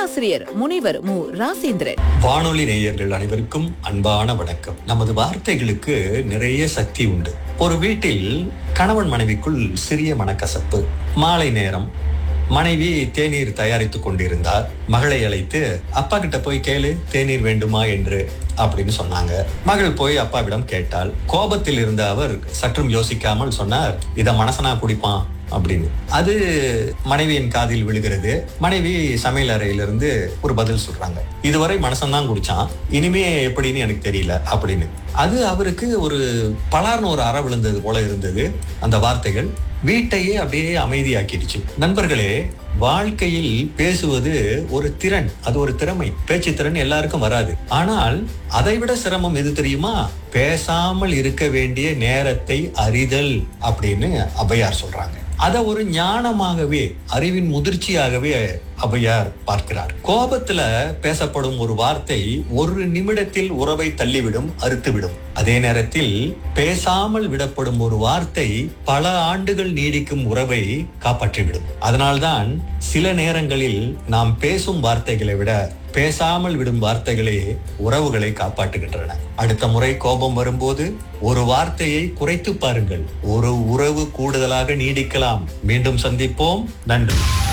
பேராசிரியர் முனைவர் மு ராசேந்திரன் வானொலி நேயர்கள் அனைவருக்கும் அன்பான வணக்கம் நமது வார்த்தைகளுக்கு நிறைய சக்தி உண்டு ஒரு வீட்டில் கணவன் மனைவிக்குள் சிறிய மனக்கசப்பு மாலை நேரம் மனைவி தேநீர் தயாரித்துக் கொண்டிருந்தார் மகளை அழைத்து அப்பா கிட்ட போய் கேளு தேநீர் வேண்டுமா என்று அப்படின்னு சொன்னாங்க மகள் போய் அப்பாவிடம் கேட்டாள் கோபத்தில் இருந்த அவர் சற்றும் யோசிக்காமல் சொன்னார் இத மனசனா குடிப்பான் அப்படின்னு அது மனைவியின் காதில் விழுகிறது மனைவி சமையல் அறையிலிருந்து ஒரு பதில் சொல்றாங்க இதுவரை மனசன்தான் குடிச்சான் இனிமே எப்படின்னு எனக்கு தெரியல அப்படின்னு அது அவருக்கு ஒரு பலார்னு ஒரு அற விழுந்தது போல இருந்தது அந்த வார்த்தைகள் வீட்டையே அப்படியே அமைதியாக்கிடுச்சு நண்பர்களே வாழ்க்கையில் பேசுவது ஒரு திறன் அது ஒரு திறமை பேச்சு திறன் எல்லாருக்கும் வராது ஆனால் அதைவிட சிரமம் எது தெரியுமா பேசாமல் இருக்க வேண்டிய நேரத்தை அறிதல் அப்படின்னு ஔவையார் சொல்றாங்க அத ஒரு ஞானமாகவே அறிவின் முதிர்ச்சியாகவே ஔவையார் பார்க்கிறார் கோபத்துல பேசப்படும் ஒரு வார்த்தை ஒரு நிமிடத்தில் உறவை தள்ளிவிடும் அறுத்துவிடும் அதே நேரத்தில் பேசாமல் விடப்படும் ஒரு வார்த்தை பல ஆண்டுகள் நீடிக்கும் உறவை காப்பாற்றிவிடும் அதனால்தான் சில நேரங்களில் நாம் பேசும் வார்த்தைகளை விட பேசாமல் விடும் வார்த்தைகளே உறவுகளை காப்பாற்றுகின்றன அடுத்த முறை கோபம் வரும்போது ஒரு வார்த்தையை குறைத்து பாருங்கள் ஒரு உறவு கூடுதலாக நீடிக்கலாம் மீண்டும் சந்திப்போம் நன்றி